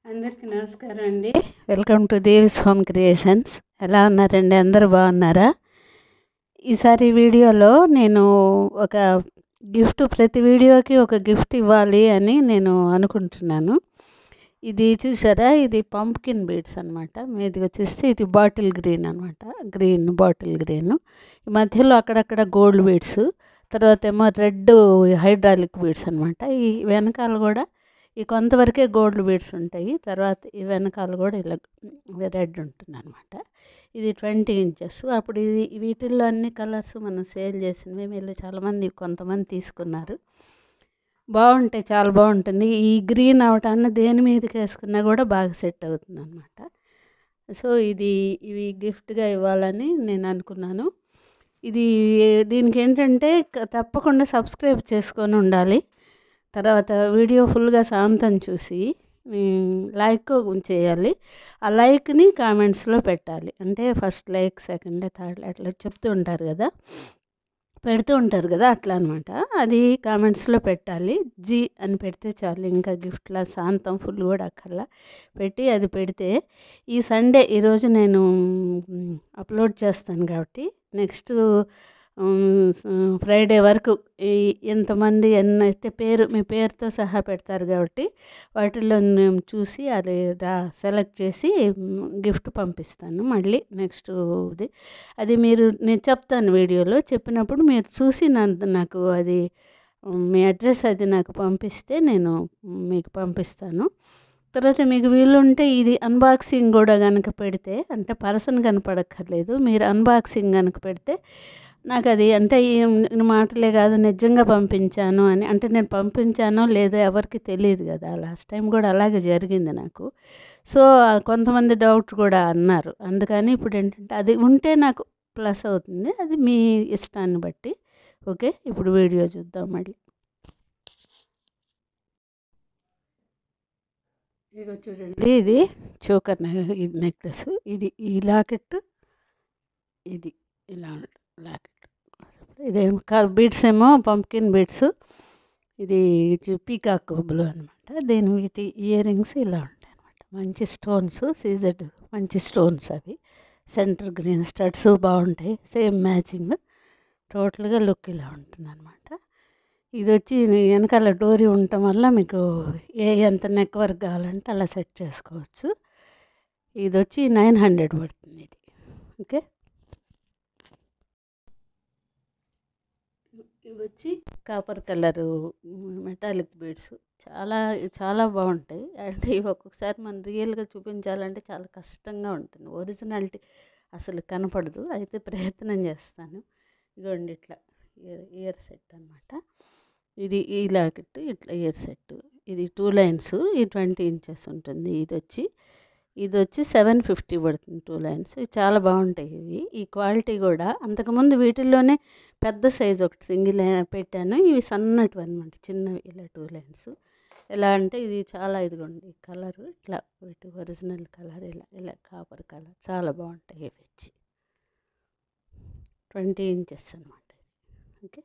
అందరికీ నమస్కారం అండి welcome to Devi's home creations ఎలా ఉన్నారండి అందరూ బాగున్నారా ఈసారి వీడియోలో నేను ఒక గిఫ్ట్ ప్రతి వీడియోకి ఒక గిఫ్ట్ ఇవ్వాలి అని నేను అనుకుంటున్నాను ఇది చూసారా ఇది పంప్కిన్ బీడ్స్ అనమాట మీదిగా చూస్తే ఇది బాటిల్ గ్రీన్ అనమాట గ్రీన్ బాటిల్ గ్రీన్ ఈ మధ్యలో అక్కడక్కడ గోల్డ్ బీడ్స్ తర్వాత ఏమో రెడ్ హైడ్రాలిక్ బీడ్స్ అనమాట ఈ వెనకాల కూడా ఈ కొంతవరకే గోల్డ్ బీడ్స్ ఉంటాయి తర్వాత ఈ వెనకాల కూడా ఇలా రెడ్ ఉంటుంది అనమాట ఇది ట్వంటీ ఇంచెస్ అప్పుడు ఇది వీటిల్లో అన్ని కలర్స్ మనం సేల్ చేసినవి వీళ్ళు చాలామంది కొంతమంది తీసుకున్నారు బాగుంటాయి చాలా బాగుంటుంది ఈ గ్రీన్ అవటాన్ని దేని మీదకి వేసుకున్నా కూడా బాగా సెట్ అవుతుంది అనమాట సో ఇది ఇవి గిఫ్ట్గా ఇవ్వాలని నేను అనుకున్నాను ఇది దీనికి ఏంటంటే తప్పకుండా సబ్స్క్రైబ్ చేసుకొని ఉండాలి తర్వాత వీడియో ఫుల్గా శాంతం చూసి లైక్ చేయాలి ఆ లైక్ని కామెంట్స్లో పెట్టాలి అంటే ఫస్ట్ లైక్ సెకండ్ థర్డ్ అట్లా చెప్తూ ఉంటారు కదా పెడుతూ ఉంటారు కదా అట్లా అనమాట అది కామెంట్స్లో పెట్టాలి జీ అని పెడితే చాలు ఇంకా గిఫ్ట్లా శాంతం ఫుల్ కూడా అక్కర్లా పెట్టి అది పెడితే ఈ సండే ఈరోజు నేను అప్లోడ్ చేస్తాను కాబట్టి నెక్స్ట్ ఫ్రైడే వరకు ఎంతమంది ఎన్నైతే పేరు మీ పేరుతో సహా పెడతారు కాబట్టి వాటిల్లో నేను చూసి అది సెలెక్ట్ చేసి గిఫ్ట్ పంపిస్తాను మళ్ళీ నెక్స్ట్ ఇది అది మీరు నేను చెప్తాను వీడియోలో చెప్పినప్పుడు మీరు చూసి నాకు అది మీ అడ్రస్ అది నాకు పంపిస్తే నేను మీకు పంపిస్తాను తర్వాత మీకు వీలుంటే ఇది అన్బాక్సింగ్ కూడా కనుక పెడితే అంటే పర్సన్ కనపడక్కర్లేదు మీరు అన్బాక్సింగ్ కనుక పెడితే నాకు అది అంటే మాటలే కాదు నిజంగా పంపించాను అని అంటే నేను పంపించానో లేదో ఎవరికి తెలియదు కదా లాస్ట్ టైం కూడా అలాగే జరిగింది నాకు సో కొంతమంది డౌట్ కూడా అన్నారు అందుకని ఇప్పుడు ఏంటంటే అది ఉంటే నాకు ప్లస్ అవుతుంది అది మీ ఇష్టాన్ని బట్టి ఓకే ఇప్పుడు వీడియో చూద్దాం మళ్ళీ ఇదిగో చూడండి ఇది చోకర్ ఇది నెక్లెస్ ఇది ఈ లాకెట్ ఇది ఇలా ఉంటుంది లాకెట్ ఇదేం బీడ్స్ ఏమో పంప్కిన్ బీడ్స్ ఇది పీకాక్ బ్లూ అనమాట దీని వీటి ఇయర్ రింగ్స్ ఇలా ఉంటాయి అనమాట మంచి స్టోన్స్ సీజెడ్ మంచి స్టోన్స్ అవి సెంటర్ గ్రీన్ స్టడ్స్ బాగుంటాయి సేమ్ మ్యాచింగ్ టోటల్గా లుక్ ఇలా ఉంటుంది అనమాట ఇది వచ్చి వెనకాల డోరీ ఉండటం వల్ల మీకు ఏ ఎంత నెక్ వర్క్ కావాలంటే అలా సెట్ చేసుకోవచ్చు ఇది వచ్చి నైన్ హండ్రెడ్ పడుతుంది ఇది ఓకే ఇవి వచ్చి కాపర్ కలరు మెటాలిక్ బీడ్స్ చాలా చాలా బాగుంటాయి అంటే ఇవి ఒక్కొక్కసారి మనం రియల్గా చూపించాలంటే చాలా కష్టంగా ఉంటుంది ఒరిజినాలిటీ అసలు కనపడదు అయితే ప్రయత్నం చేస్తాను ఇదిగోండి ఇట్లా ఇయర్ ఇయర్ సెట్ అనమాట ఇది ఈ లాకెట్ ఇట్లా ఇయర్ సెట్ ఇది టూ లైన్స్ ఈ ట్వంటీ ఇంచెస్ ఉంటుంది ఇది వచ్చి ఇది వచ్చి సెవెన్ ఫిఫ్టీ పడుతుంది టూ లైన్స్ చాలా బాగుంటాయి ఇవి ఈ క్వాలిటీ కూడా అంతకుముందు వీటిల్లోనే పెద్ద సైజ్ ఒకటి సింగిల్ పెట్టాను ఇవి సన్నటివి అనమాట చిన్నవి ఇలా టూ లైన్స్ ఎలా అంటే ఇది చాలా ఇదిగోండి కలర్ ఇట్లా వీటి ఒరిజినల్ కలర్ ఇలా ఇలా కాపర్ కలర్ చాలా బాగుంటాయి ఇవి వచ్చి ట్వంటీ ఇంచెస్ అనమాట ఓకే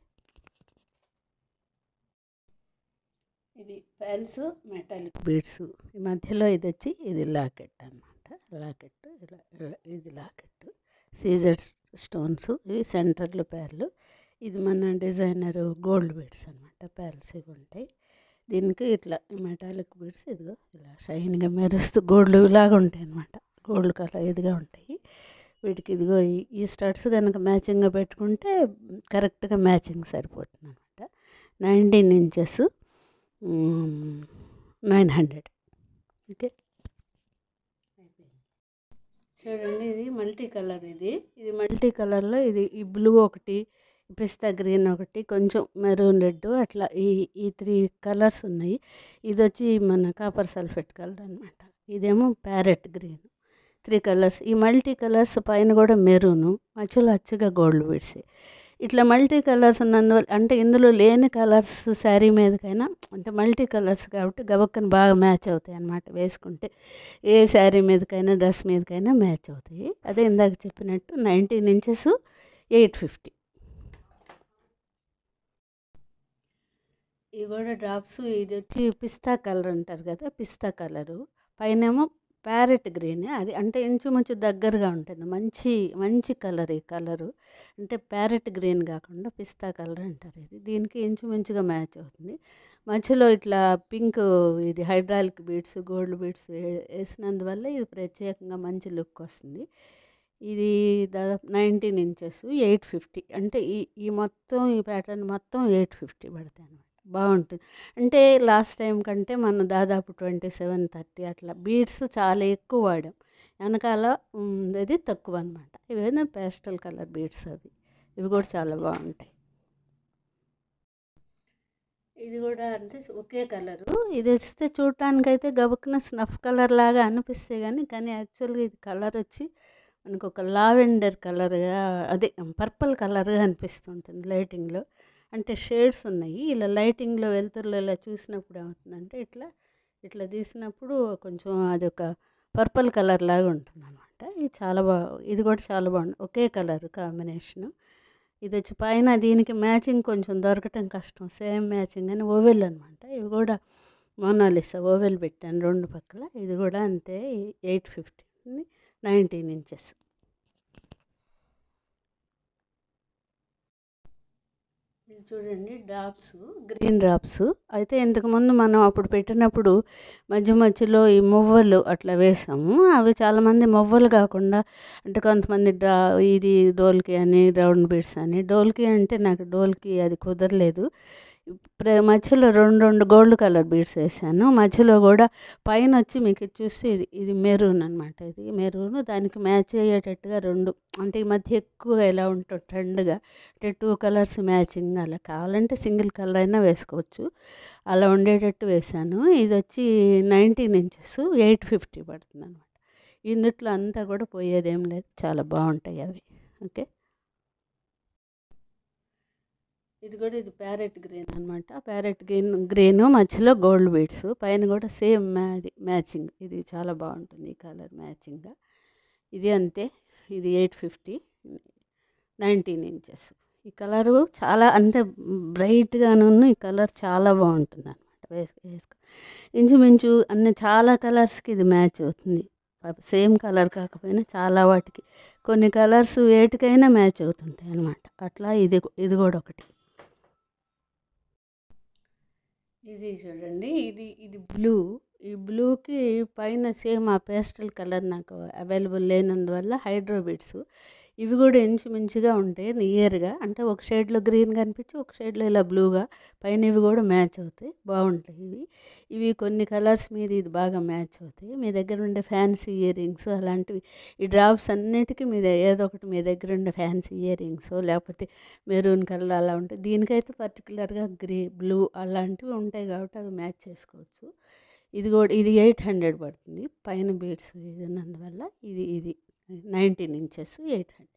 ఇది ఫైల్స్ మెటాలిక్ బీడ్స్ ఈ మధ్యలో ఇది వచ్చి ఇది లాకెట్ అనమాట లాకెట్ ఇలా ఇది లాకెట్ సీజర్ స్టోన్స్ ఇవి సెంటర్లు పేర్లు ఇది మన డిజైనర్ గోల్డ్ బీడ్స్ అనమాట పేర్ల్స్ ఇవి ఉంటాయి దీనికి ఇట్లా మెటాలిక్ బీడ్స్ ఇదిగో ఇలా షైన్గా మెరుస్తూ గోల్డ్ ఇలాగా ఉంటాయి అనమాట గోల్డ్ కలర్ ఇదిగా ఉంటాయి వీటికి ఇదిగో ఈ స్టడ్స్ కనుక మ్యాచింగ్గా పెట్టుకుంటే కరెక్ట్గా మ్యాచింగ్ సరిపోతుంది అనమాట nineteen inches nine hundred okay చూడండి ఇది మల్టీ కలర్ ఇది ఇది మల్టీ కలర్లో ఇది ఈ బ్లూ ఒకటి పిస్తా గ్రీన్ ఒకటి కొంచెం మెరూన్ రెడ్ అట్లా ఈ ఈ త్రీ కలర్స్ ఉన్నాయి ఇది వచ్చి మన కాపర్ సల్ఫేట్ కలర్ అనమాట ఇదేమో ప్యారెట్ గ్రీన్ త్రీ కలర్స్ ఈ మల్టీ కలర్స్ పైన కూడా మెరూను మధ్యలో అచ్చగా గోల్డ్ బీడ్స్ ఇట్లా మల్టీ కలర్స్ ఉన్నందువల్ల అంటే ఇందులో లేని కలర్స్ శారీ మీదకైనా అంటే మల్టీ కలర్స్ కాబట్టి గబక్కన బాగా మ్యాచ్ అవుతాయి అన్నమాట వేసుకుంటే ఏ శారీ మీదకైనా డ్రెస్ మీదకైనా మ్యాచ్ అవుతాయి అదే ఇందాక చెప్పినట్టు నైన్టీన్ ఇంచెస్ ఎయిట్ ఫిఫ్టీ ఇవి కూడా డ్రాప్స్ ఇది వచ్చి పిస్తా కలర్ అంటారు కదా పిస్తా కలరు పైనేమో ప్యారెట్ గ్రీన్ అది అంటే ఇంచుమించు దగ్గరగా ఉంటుంది మంచి మంచి కలర్ ఈ కలరు అంటే ప్యారెట్ గ్రీన్ కాకుండా పిస్తా కలర్ అంటారు ఇది దీనికి ఇంచుమించుగా మ్యాచ్ అవుతుంది మధ్యలో ఇట్లా పింక్ ఇది హైడ్రాలిక్ బీడ్స్ గోల్డ్ బీడ్స్ వేసినందువల్ల ఇది ప్రత్యేకంగా మంచి లుక్ వస్తుంది ఇది దాదాపు నైన్టీన్ ఇంచెస్ ఎయిట్ ఫిఫ్టీ అంటే ఈ ఈ మొత్తం ఈ ప్యాటర్న్ మొత్తం ఎయిట్ ఫిఫ్టీ పడతాయి అనమాట బాగుంటుంది అంటే లాస్ట్ టైం కంటే మనం దాదాపు ట్వంటీ సెవెన్ థర్టీ అట్లా బీడ్స్ చాలా ఎక్కువ వాడాం వెనకాల ఇది తక్కువ అనమాట ఇవేనా పేస్టల్ కలర్ బీడ్స్ అవి ఇవి కూడా చాలా బాగుంటాయి ఇది కూడా అంటే ఒకే కలరు ఇది వస్తే చూడటానికైతే గబుక్కున స్నఫ్ కలర్ లాగా అనిపిస్తే కానీ కానీ యాక్చువల్గా ఇది కలర్ వచ్చి మనకు ఒక లావెండర్ కలర్గా అదే పర్పుల్ కలర్గా అనిపిస్తుంటుంది లైటింగ్లో అంటే షేడ్స్ ఉన్నాయి ఇలా లైటింగ్లో వెలుతురులో ఇలా చూసినప్పుడు ఏమవుతుందంటే ఇట్లా ఇట్లా తీసినప్పుడు కొంచెం అది ఒక పర్పుల్ కలర్ లాగా ఉంటుంది అనమాట ఇది చాలా బాగా ఇది కూడా చాలా బాగుంది ఒకే కలర్ కాంబినేషను ఇది వచ్చి పైన దీనికి మ్యాచింగ్ కొంచెం దొరకటం కష్టం సేమ్ మ్యాచింగ్ అని ఓవెల్ అనమాట ఇవి కూడా మోనాలిసా ఓవెల్ పెట్టాను రెండు పక్కల ఇది కూడా అంతే ఎయిట్ ఫిఫ్టీ నైన్టీన్ ఇంచెస్ ఇది చూడండి డ్రాప్స్ గ్రీన్ డ్రాప్స్ అయితే ఇంతకుముందు మనం అప్పుడు పెట్టినప్పుడు మధ్య మధ్యలో ఈ మువ్వలు అట్లా వేసాము అవి చాలామంది మువ్వలు కాకుండా అంటే కొంతమంది డ్రా ఇది డోల్కి అని రౌండ్ బీడ్స్ అని డోల్కి అంటే నాకు డోల్కి అది కుదరలేదు మధ్యలో రెండు రెండు గోల్డ్ కలర్ బీడ్స్ వేసాను మధ్యలో కూడా పైన వచ్చి మీకు చూస్తే ఇది ఇది మెరూన్ అనమాట ఇది మెరూన్ దానికి మ్యాచ్ అయ్యేటట్టుగా రెండు అంటే ఈ మధ్య ఎక్కువ ఎలా ఉంటుంది ట్రెండ్గా అంటే టూ కలర్స్ మ్యాచింగ్ అలా కావాలంటే సింగిల్ కలర్ అయినా వేసుకోవచ్చు అలా ఉండేటట్టు వేసాను ఇది వచ్చి నైన్టీన్ ఇంచెస్ ఎయిట్ ఫిఫ్టీ పడుతుంది అనమాట ఇందుట్లో అంతా కూడా పోయేదేం లేదు చాలా బాగుంటాయి అవి ఓకే ఇది కూడా ఇది ప్యారెట్ గ్రీన్ అనమాట ప్యారెట్ గ్రీన్ గ్రీన్ మధ్యలో గోల్డ్ బీడ్స్ పైన కూడా సేమ్ మ్యాది మ్యాచింగ్ ఇది చాలా బాగుంటుంది ఈ కలర్ మ్యాచింగ్గా ఇది అంతే ఇది ఎయిట్ ఫిఫ్టీ నైన్టీన్ ఇంచెస్ ఈ కలరు చాలా అంటే బ్రైట్గాను ఈ కలర్ చాలా బాగుంటుంది అనమాట వేసుకో వేసుకో ఇంచుమించు అన్ని చాలా కలర్స్కి ఇది మ్యాచ్ అవుతుంది సేమ్ కలర్ కాకపోయినా చాలా వాటికి కొన్ని కలర్స్ వేటికైనా మ్యాచ్ అవుతుంటాయి అనమాట అట్లా ఇది ఇది కూడా ఒకటి ఇది చూడండి ఇది ఇది బ్లూ ఈ బ్లూకి పైన సేమ్ ఆ పేస్టల్ కలర్ నాకు అవైలబుల్ లేనందువల్ల హైడ్రోబిట్స్ ఇవి కూడా ఇంచుమించుగా ఉంటాయి నియర్గా అంటే ఒక షేడ్లో గ్రీన్ కనిపించి ఒక షేడ్లో ఇలా బ్లూగా పైన ఇవి కూడా మ్యాచ్ అవుతాయి బాగుంటాయి ఇవి ఇవి కొన్ని కలర్స్ మీద ఇది బాగా మ్యాచ్ అవుతాయి మీ దగ్గర ఉండే ఫ్యాన్సీ ఇయర్ రింగ్స్ అలాంటివి ఈ డ్రాప్స్ అన్నిటికీ మీద ఏదో ఒకటి మీ దగ్గర ఉండే ఫ్యాన్సీ ఇయర్ రింగ్స్ లేకపోతే మెరూన్ కలర్ అలా ఉంటాయి దీనికైతే పర్టికులర్గా గ్రీ బ్లూ అలాంటివి ఉంటాయి కాబట్టి అవి మ్యాచ్ చేసుకోవచ్చు ఇది కూడా ఇది ఎయిట్ హండ్రెడ్ పడుతుంది పైన బీడ్స్ ఇది ఉన్నందువల్ల ఇది ఇది నైన్టీన్ ఇంచెస్ ఎయిట్ హండ్రెడ్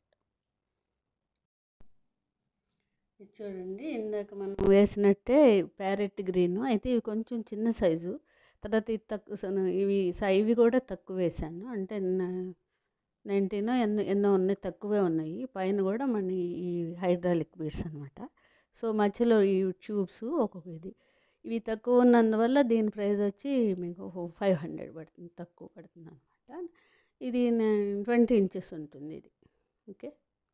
ఇది చూడండి ఇందాక మనం వేసినట్టే ప్యారెట్ గ్రీన్ అయితే ఇవి కొంచెం చిన్న సైజు తర్వాత ఇది తక్కువ ఇవి ఇవి కూడా తక్కువ వేసాను అంటే నైన్టీన్ ఎన్నో ఎన్నో ఉన్నాయి తక్కువే ఉన్నాయి పైన కూడా మన ఈ హైడ్రాలిక్ బీడ్స్ అనమాట సో మధ్యలో ఈ ట్యూబ్స్ ఒక్కొక్క ఇది ఇవి తక్కువ ఉన్నందువల్ల దీని ప్రైస్ వచ్చి మీకు ఫైవ్ హండ్రెడ్ పడుతుంది తక్కువ పడుతుంది అనమాట ఇది ట్వంటీ ఇంచెస్ ఉంటుంది ఇది ఓకే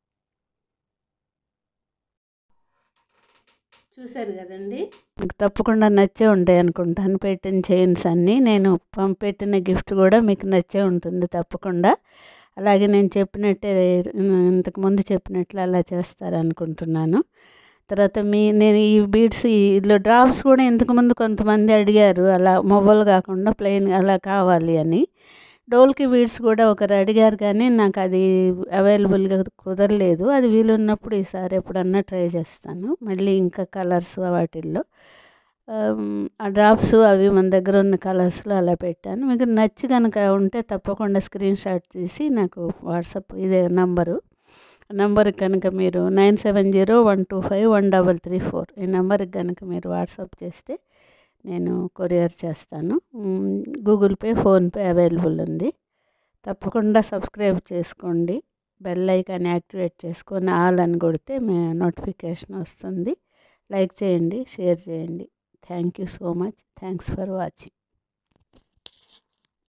చూశారు కదండి మీకు తప్పకుండా నచ్చే ఉంటాయి అనుకుంటాను పెట్టిన చైన్స్ అన్నీ నేను పంపెట్టిన గిఫ్ట్ కూడా మీకు నచ్చే ఉంటుంది తప్పకుండా అలాగే నేను చెప్పినట్టే ఇంతకుముందు చెప్పినట్లు అలా చేస్తారనుకుంటున్నాను తర్వాత మీ నేను ఈ బీడ్స్ ఇందులో డ్రాప్స్ కూడా ఇంతకుముందు కొంతమంది అడిగారు అలా మొవ్వలు కాకుండా ప్లెయిన్ అలా కావాలి అని డోల్కి బీడ్స్ కూడా ఒకరు అడిగారు కానీ నాకు అది అవైలబుల్గా కుదరలేదు అది వీలున్నప్పుడు ఈసారి ఎప్పుడన్నా ట్రై చేస్తాను మళ్ళీ ఇంకా కలర్స్ వాటిల్లో ఆ డ్రాప్స్ అవి మన దగ్గర ఉన్న కలర్స్లో అలా పెట్టాను మీకు నచ్చి కనుక ఉంటే తప్పకుండా స్క్రీన్ షాట్ తీసి నాకు వాట్సాప్ ఇదే నంబరు నెంబర్కి కనుక మీరు nine seven zero one two five one double three four ఈ నెంబర్కి కనుక మీరు వాట్సాప్ చేస్తే నేను కొరియర్ చేస్తాను గూగుల్ పే ఫోన్పే అవైలబుల్ ఉంది తప్పకుండా సబ్స్క్రైబ్ చేసుకోండి బెల్ ఐకాన్ యాక్టివేట్ చేసుకొని ఆల్ అని కొడితే మే నోటిఫికేషన్ వస్తుంది లైక్ చేయండి షేర్ చేయండి thank you so much thanks for watching